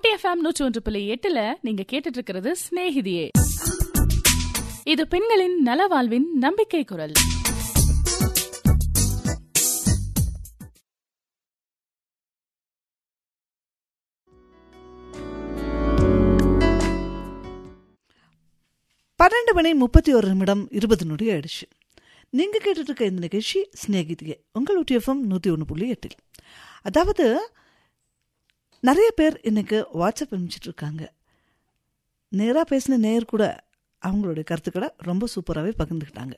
ஊட்டி FM நூற்றி ஒன்று புள்ளி எட்டுல நீங்க கேட்டுட்டு இருக்கிறது சிநேகிதியே இது பெண்களின் நலவாழ்வின் நம்பிக்கை குரல் பன்னெண்டு மணி முப்பத்தி ஒரு நிமிடம் இருபது நொடி ஆயிடுச்சு நீங்க கேட்டுட்டு இருக்க இந்த நிகழ்ச்சி சிநேகிதியே உங்கள் ஊட்டிஎஃப்எம் நூற்றி ஒன்று புள்ளி எட்டில் அதாவது நிறைய பேர் இன்னைக்கு வாட்ஸ்அப் அனுப்பிச்சிட்டு இருக்காங்க நேராக பேசின நேயர் கூட அவங்களுடைய கருத்துக்களை ரொம்ப சூப்பராகவே பகிர்ந்துக்கிட்டாங்க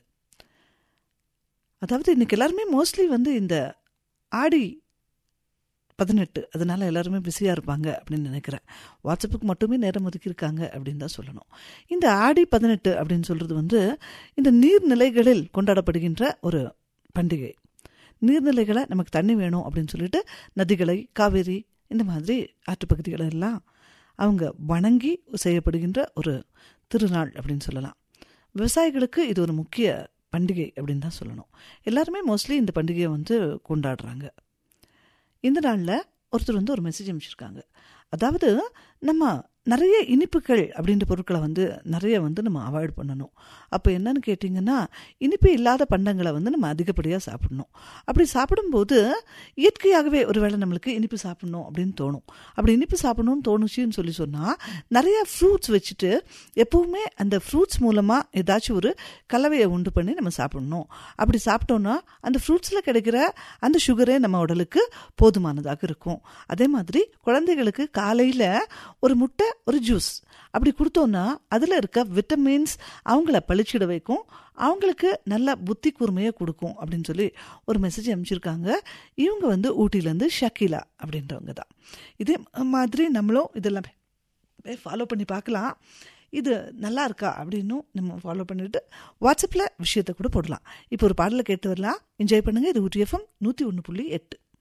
அதாவது இன்னைக்கு எல்லாருமே மோஸ்ட்லி வந்து இந்த ஆடி பதினெட்டு அதனால எல்லாருமே பிஸியாக இருப்பாங்க அப்படின்னு நினைக்கிறேன் வாட்ஸ்அப்புக்கு மட்டுமே நேரம் ஒதுக்கியிருக்காங்க அப்படின்னு தான் சொல்லணும் இந்த ஆடி பதினெட்டு அப்படின்னு சொல்கிறது வந்து இந்த நீர்நிலைகளில் கொண்டாடப்படுகின்ற ஒரு பண்டிகை நீர்நிலைகளை நமக்கு தண்ணி வேணும் அப்படின்னு சொல்லிட்டு நதிகளை காவேரி இந்த மாதிரி ஆற்றுப்பகுதிகளை எல்லாம் அவங்க வணங்கி செய்யப்படுகின்ற ஒரு திருநாள் அப்படின்னு சொல்லலாம் விவசாயிகளுக்கு இது ஒரு முக்கிய பண்டிகை அப்படின்னு தான் சொல்லணும் எல்லாருமே மோஸ்ட்லி இந்த பண்டிகையை வந்து கொண்டாடுறாங்க இந்த நாளில் ஒருத்தர் வந்து ஒரு மெசேஜ் அனுப்பிச்சிருக்காங்க அதாவது நம்ம நிறைய இனிப்புகள் அப்படின்ற பொருட்களை வந்து நிறைய வந்து நம்ம அவாய்ட் பண்ணணும் அப்போ என்னன்னு கேட்டிங்கன்னா இனிப்பு இல்லாத பண்டங்களை வந்து நம்ம அதிகப்படியாக சாப்பிடணும் அப்படி சாப்பிடும்போது இயற்கையாகவே ஒருவேளை நம்மளுக்கு இனிப்பு சாப்பிடணும் அப்படின்னு தோணும் அப்படி இனிப்பு சாப்பிடணும்னு தோணுச்சுன்னு சொல்லி சொன்னால் நிறைய ஃப்ரூட்ஸ் வச்சுட்டு எப்பவுமே அந்த ஃப்ரூட்ஸ் மூலமாக ஏதாச்சும் ஒரு கலவையை உண்டு பண்ணி நம்ம சாப்பிடணும் அப்படி சாப்பிட்டோன்னா அந்த ஃப்ரூட்ஸில் கிடைக்கிற அந்த சுகரே நம்ம உடலுக்கு போதுமானதாக இருக்கும் அதே மாதிரி குழந்தைகளுக்கு காலையில் ஒரு முட்டை ஒரு ஜூஸ் அப்படி கொடுத்தோன்னா அதில் இருக்க விட்டமின்ஸ் அவங்கள பழிச்சிட வைக்கும் அவங்களுக்கு நல்ல புத்தி கூர்மையை கொடுக்கும் அப்படின்னு சொல்லி ஒரு மெசேஜ் அனுப்பிச்சிருக்காங்க இவங்க வந்து ஊட்டியிலேருந்து ஷக்கீலா அப்படின்றவங்க தான் இதே மாதிரி நம்மளும் இதெல்லாம் ஃபாலோ பண்ணி பார்க்கலாம் இது நல்லா இருக்கா அப்படின்னும் நம்ம ஃபாலோ பண்ணிட்டு வாட்ஸ்அப்பில் விஷயத்தை கூட போடலாம் இப்போ ஒரு பாடலை கேட்டு வரலாம் என்ஜாய் பண்ணுங்கள் இது ஊட்டி எஃப்எம் நூற்றி ஒன்று புள்ளி எட்டு